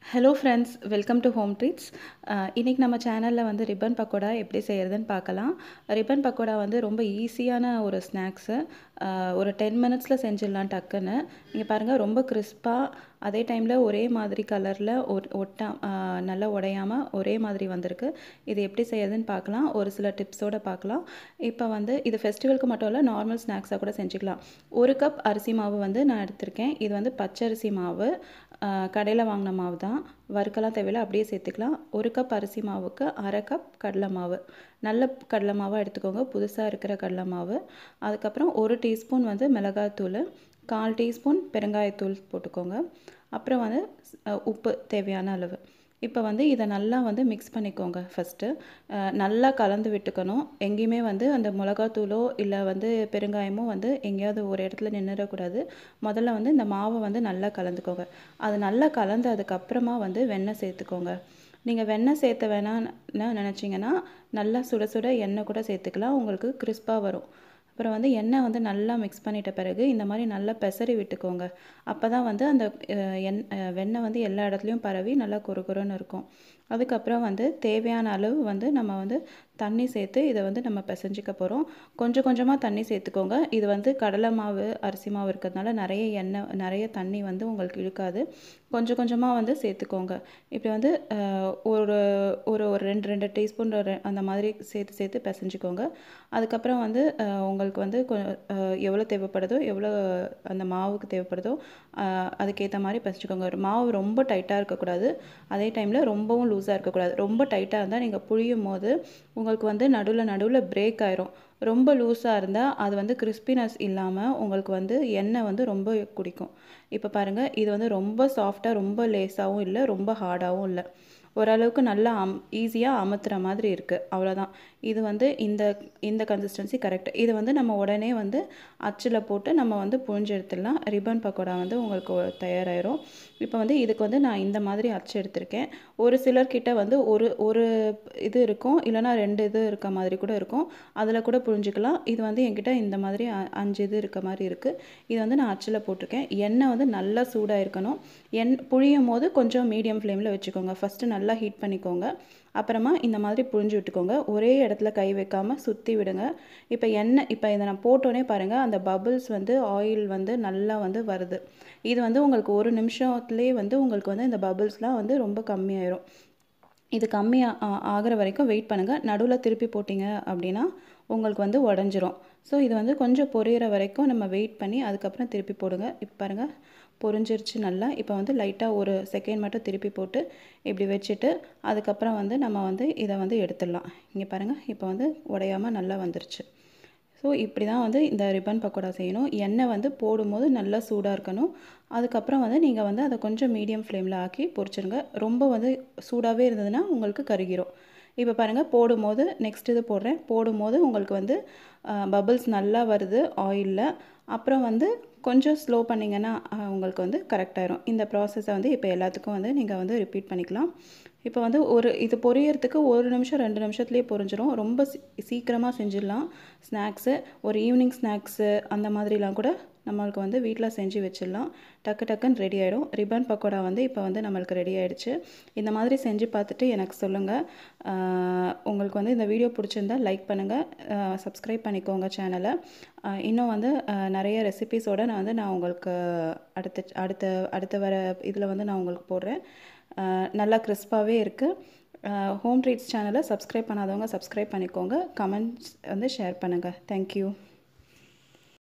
hello friends welcome to home treats இன்றைக்கி நம்ம சேனலில் வந்து ரிப்பன் பக்கோடா எப்படி செய்கிறதுன்னு பார்க்கலாம் ரிப்பன் பக்கோடா வந்து ரொம்ப ஈஸியான ஒரு ஸ்நாக்ஸு ஒரு டென் மினிட்ஸில் செஞ்சிடலாம் டக்குன்னு நீங்கள் பாருங்கள் ரொம்ப கிறிஸ்பாக அதே டைமில் ஒரே மாதிரி கலரில் ஒட்டா நல்லா உடையாமல் ஒரே மாதிரி வந்திருக்கு இது எப்படி செய்யறதுன்னு பார்க்கலாம் ஒரு சில டிப்ஸோடு பார்க்கலாம் இப்போ வந்து இது ஃபெஸ்டிவலுக்கு மட்டும் இல்லை நார்மல் ஸ்நாக்ஸாக கூட செஞ்சுக்கலாம் ஒரு கப் அரிசி மாவு வந்து நான் எடுத்திருக்கேன் இது வந்து பச்சரிசி மாவு கடையில் வாங்கின மாவு தான் வறுக்கலாம் தேவையில்ல அப்படியே சேர்த்துக்கலாம் ஒரு கப் அரிசி மாவுக்கு அரை கப் கடலை மாவு நல்ல கடலை மாவாக எடுத்துக்கோங்க புதுசாக இருக்கிற கடலை மாவு அதுக்கப்புறம் ஒரு டீஸ்பூன் வந்து மிளகாய்த்தூள் கால் டீஸ்பூன் பெருங்காயத்தூள் போட்டுக்கோங்க அப்புறம் வந்து உப்பு தேவையான அளவு இப்போ வந்து இதை நல்லா வந்து மிக்ஸ் பண்ணிக்கோங்க ஃபஸ்ட்டு நல்லா கலந்து விட்டுக்கணும் எங்கேயுமே வந்து அந்த மிளகாத்தூளோ இல்லை வந்து பெருங்காயமோ வந்து எங்கேயாவது ஒரு இடத்துல நின்றுடக்கூடாது முதல்ல வந்து இந்த மாவை வந்து நல்லா கலந்துக்கோங்க அது நல்லா கலந்து அதுக்கப்புறமா வந்து வெண்ணெய் சேர்த்துக்கோங்க நீங்கள் வெண்ணெய் சேர்த்த வேணாம்னு நினச்சிங்கன்னா நல்லா சுட சுட எண்ணெய் கூட சேர்த்துக்கலாம் உங்களுக்கு கிறிஸ்பாக வரும் அப்புறம் வந்து எண்ணெய் வந்து நல்லா மிக்ஸ் பண்ணிட்ட பிறகு இந்த மாதிரி நல்லா பெசரி விட்டுக்கோங்க அப்போ தான் வந்து அந்த எண் வெண்ணெய் வந்து எல்லா இடத்துலையும் பரவி நல்லா குறு குறுன்னு இருக்கும் அதுக்கப்புறம் வந்து தேவையான அளவு வந்து நம்ம வந்து தண்ணி சேர்த்து இதை வந்து நம்ம பிசைஞ்சிக்க போகிறோம் கொஞ்சம் கொஞ்சமாக தண்ணி சேர்த்துக்கோங்க இது வந்து கடலை மாவு அரிசி மாவு இருக்கிறதுனால நிறைய எண்ணெய் நிறைய தண்ணி வந்து உங்களுக்கு இழுக்காது கொஞ்சம் கொஞ்சமாக வந்து சேர்த்துக்கோங்க இப்படி வந்து ஒரு ஒரு ஒரு ரெண்டு ரெண்டு டீஸ்பூன் அந்த மாதிரி சேர்த்து சேர்த்து பிசைஞ்சிக்கோங்க அதுக்கப்புறம் வந்து உங்களுக்கு வந்து எவ்வளோ தேவைப்படுதோ எவ்வளோ அந்த மாவுக்கு தேவைப்படுதோ அதுக்கேற்ற மாதிரி பிசைஞ்சிக்கோங்க மாவு ரொம்ப டைட்டாக இருக்கக்கூடாது அதே டைமில் ரொம்பவும் லூஸாக இருக்கக்கூடாது ரொம்ப டைட்டாக இருந்தால் நீங்கள் புழியும் போது உங்களுக்கு வந்து நடுவில் நடுவில் பிரேக் ஆயிரும் ரொம்ப லூஸாக இருந்தால் அது வந்து கிறிஸ்பினஸ் இல்லாமல் உங்களுக்கு வந்து எண்ணெய் வந்து ரொம்ப குடிக்கும் இப்போ பாருங்கள் இது வந்து ரொம்ப சாஃப்டாக ரொம்ப லேஸாகவும் இல்லை ரொம்ப ஹார்டாகவும் இல்லை ஓரளவுக்கு நல்லா அம் ஈஸியாக அமுத்துற மாதிரி இருக்குது அவ்வளோதான் இது வந்து இந்த இந்த கன்சிஸ்டன்சி கரெக்ட் இது வந்து நம்ம உடனே வந்து அச்சில் போட்டு நம்ம வந்து புழிஞ்சு எடுத்துடலாம் ரிப்பன் பக்கோடா வந்து உங்களுக்கு தயாராகிரும் இப்போ வந்து இதுக்கு வந்து நான் இந்த மாதிரி அச்சு எடுத்திருக்கேன் ஒரு சிலர்கிட்ட வந்து ஒரு ஒரு இது இருக்கும் இல்லைனா ரெண்டு இது இருக்க மாதிரி கூட இருக்கும் அதில் கூட புழிஞ்சிக்கலாம் இது வந்து என்கிட்ட இந்த மாதிரி அஞ்சு இது இருக்க மாதிரி இருக்குது இது வந்து நான் அச்சில் போட்டிருக்கேன் எண்ணெய் வந்து நல்லா சூடாக இருக்கணும் எண் புழியும் போது கொஞ்சம் மீடியம் ஃப்ளேமில் வச்சுக்கோங்க ஃபஸ்ட்டு நல்லா ஹீட் பண்ணிக்கோங்க அப்புறமா இந்த மாதிரி புழிஞ்சு விட்டுக்கோங்க ஒரே இடத்துல கை வைக்காமல் சுற்றி விடுங்க இப்போ எண்ணெய் இப்போ இதை நான் போட்டோன்னே பாருங்கள் அந்த பபுள்ஸ் வந்து ஆயில் வந்து நல்லா வந்து வருது இது வந்து உங்களுக்கு ஒரு நிமிஷத்துலேயே வந்து உங்களுக்கு வந்து இந்த பபுள்ஸ்லாம் வந்து ரொம்ப கம்மியாயிரும் இது கம்மியாக ஆகிற வரைக்கும் வெயிட் பண்ணுங்கள் நடுவில் திருப்பி போட்டிங்க அப்படின்னா உங்களுக்கு வந்து உடஞ்சிரும் ஸோ இது வந்து கொஞ்சம் பொரியிற வரைக்கும் நம்ம வெயிட் பண்ணி அதுக்கப்புறம் திருப்பி போடுங்க இப்போ பாருங்கள் பொரிஞ்சிருச்சு நல்லா இப்போ வந்து லைட்டாக ஒரு செகண்ட் மட்டும் திருப்பி போட்டு இப்படி வச்சுட்டு அதுக்கப்புறம் வந்து நம்ம வந்து இதை வந்து எடுத்துடலாம் இங்கே பாருங்கள் இப்போ வந்து உடையாமல் நல்லா வந்துருச்சு ஸோ இப்படி தான் வந்து இந்த ரிப்பன் பக்கோடா செய்யணும் எண்ணெய் வந்து போடும்போது நல்லா சூடாக இருக்கணும் அதுக்கப்புறம் வந்து நீங்கள் வந்து அதை கொஞ்சம் மீடியம் ஃப்ளேமில் ஆக்கி பொரிச்சிருங்க ரொம்ப வந்து சூடாகவே இருந்ததுன்னா உங்களுக்கு கருகிரும் இப்போ பாருங்கள் போடும்போது நெக்ஸ்ட் இது போடுறேன் போடும்போது உங்களுக்கு வந்து பபிள்ஸ் நல்லா வருது ஆயிலில் அப்புறம் வந்து கொஞ்சம் ஸ்லோ பண்ணிங்கன்னா உங்களுக்கு வந்து கரெக்டாயிரும் இந்த ப்ராசஸை வந்து இப்போ எல்லாத்துக்கும் வந்து நீங்கள் வந்து ரிப்பீட் பண்ணிக்கலாம் இப்போ வந்து ஒரு இது பொரியறதுக்கு ஒரு நிமிஷம் ரெண்டு நிமிஷத்துலேயே பொரிஞ்சிரும் ரொம்ப சீக்கிரமாக செஞ்சிடலாம் ஸ்நாக்ஸு ஒரு ஈவினிங் ஸ்நாக்ஸு அந்த மாதிரிலாம் கூட நம்மளுக்கு வந்து வீட்டில் செஞ்சு வச்சிடலாம் டக்கு டக்குன்னு ரெடி ஆகிடும் ரிப்பன் பக்கோடா வந்து இப்போ வந்து நம்மளுக்கு ரெடி ஆகிடுச்சு இந்த மாதிரி செஞ்சு பார்த்துட்டு எனக்கு சொல்லுங்கள் உங்களுக்கு வந்து இந்த வீடியோ பிடிச்சிருந்தா லைக் பண்ணுங்கள் சப்ஸ்கிரைப் பண்ணிக்கோங்க சேனலை இன்னும் வந்து நிறைய ரெசிபீஸோடு நான் வந்து நான் உங்களுக்கு அடுத்த அடுத்த அடுத்த வர இதில் வந்து நான் உங்களுக்கு போடுறேன் நல்லா கிறிஸ்பாகவே இருக்குது ஹோம் ட்ரீட்ஸ் சேனலை சப்ஸ்கிரைப் பண்ணாதவங்க சப்ஸ்கிரைப் பண்ணிக்கோங்க கமெண்ட்ஸ் வந்து ஷேர் பண்ணுங்கள் தேங்க்யூ